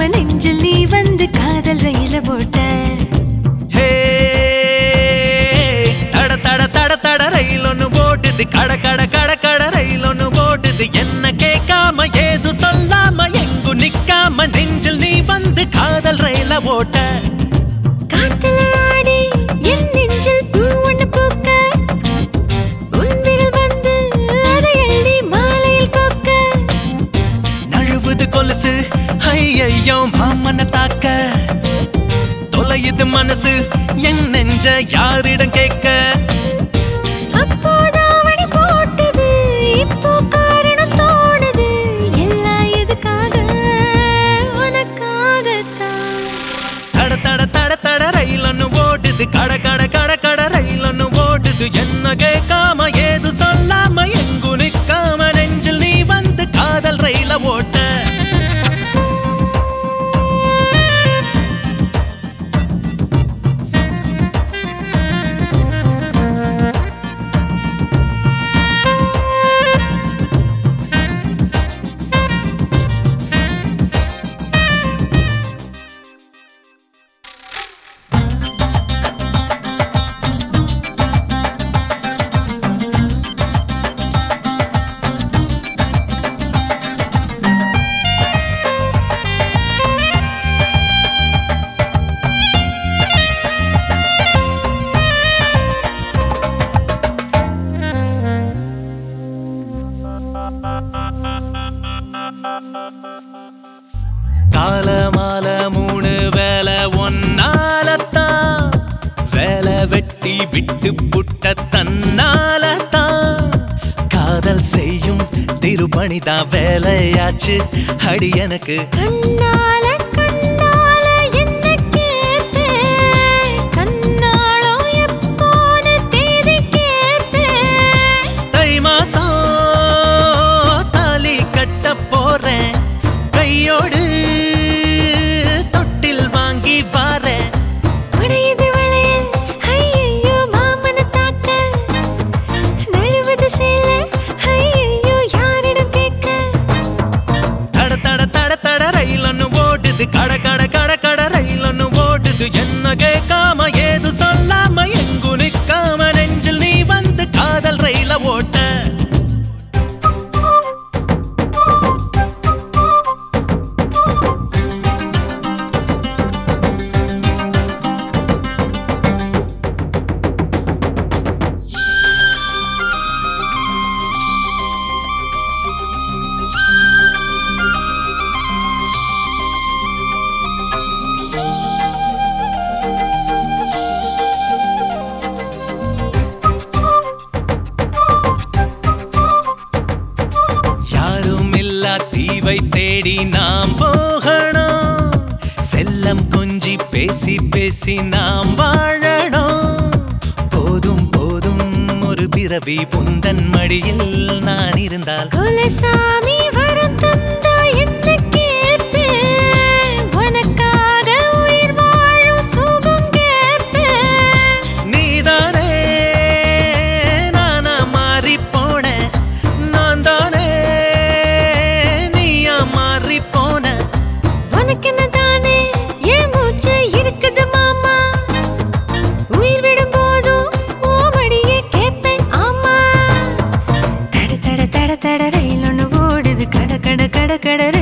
நெஞ்சில் நீ வந்து காதல் ரயில போட்ட ஹே தட தட தட தட ரயில் ஒண்ணு ஓடுது கட கட கட கட ரயில் ஒண்ணு ஓடுது என்ன கேட்காம ஏது சொல்லாம எங்கு நிக்காம நெஞ்சில் நீ வந்து காதல் ரயில ஓட்ட காத்துல ஆடி என் நெஞ்சில் பூ ஒண்ணு பூக்க உன் விரல் வந்து அதை அள்ளி மாலையில் கோக்க நழுவுது கொலுசு ஐயையோ மாமன தாக்க தொலையுது மனசு என் நெஞ்ச யாரிடம் கேட்க அப்போதாவணி போட்டது இப்போ காரணம் தோணுது எல்லாம் எதுக்காக உனக்காகத்தான் தட தட தட தட ரயில் ஒண்ணு ஓடுது கட கட கட கட ரயில் ஒண்ணு ஓடுது என்ன கேட்காம ஏது சொல்லாம எங்கு நிக்காம நெஞ்சில் நீ வந்து காதல் ரயில ஓட்ட கால மால மூணு வேலை ஒன்னாலத்தான் வேலை வெட்டி விட்டு புட்ட தன்னாலத்தான் காதல் செய்யும் திருப்பணிதான் வேலையாச்சு அடி எனக்கு கண்ணால கண்ணால என்ன கேட்பேன் கண்ணாளோ எப்போன்னு தேதி கேட்பேன் தை மாசம் தாலி கட்ட போறேன் கையோடு தொட்டில் வாங்கி வாரேன் உடையுது வளையல் ஐயையோ மாமன தாக்க நழுவுது சேலை ஐயையோ யாரிடம் கேட்க தட தட தட தட ரயில் ஒண்ணு ஓடுது கட கட கட கட ரயில் ஒண்ணு ஓடுது என்ன கேட்காம ஏது சொல்லாம எங்கு நிக்காம நெஞ்சில் நீ வந்து காதல் ரயில ஓட்ட யாரும் இல்லா தீவை தேடி நாம் போகணும் செல்லம் கொஞ்சி பேசி பேசி நாம் வாழணும் போதும் போதும் ஒரு பிறவி புந்தன் மடியில் நான் இருந்தால் குலசாமி வரம் தந்தா என்ன கேட்பேன் உனக்காக உயிர் வாழும் சுகம் கேட்பேன் நீதானே நானா மாறி போனேன் நான் தானே நீயா மாறி போனேன் உனக்கென்ன தானே என் மூச்சு இருக்குது மாமா உயிர் விடும் போதும் ஓ மடியே கேட்பேன் ஆமா தட தட தட தட ரயில் ஒண்ணு ஓடுது கட கட கட கட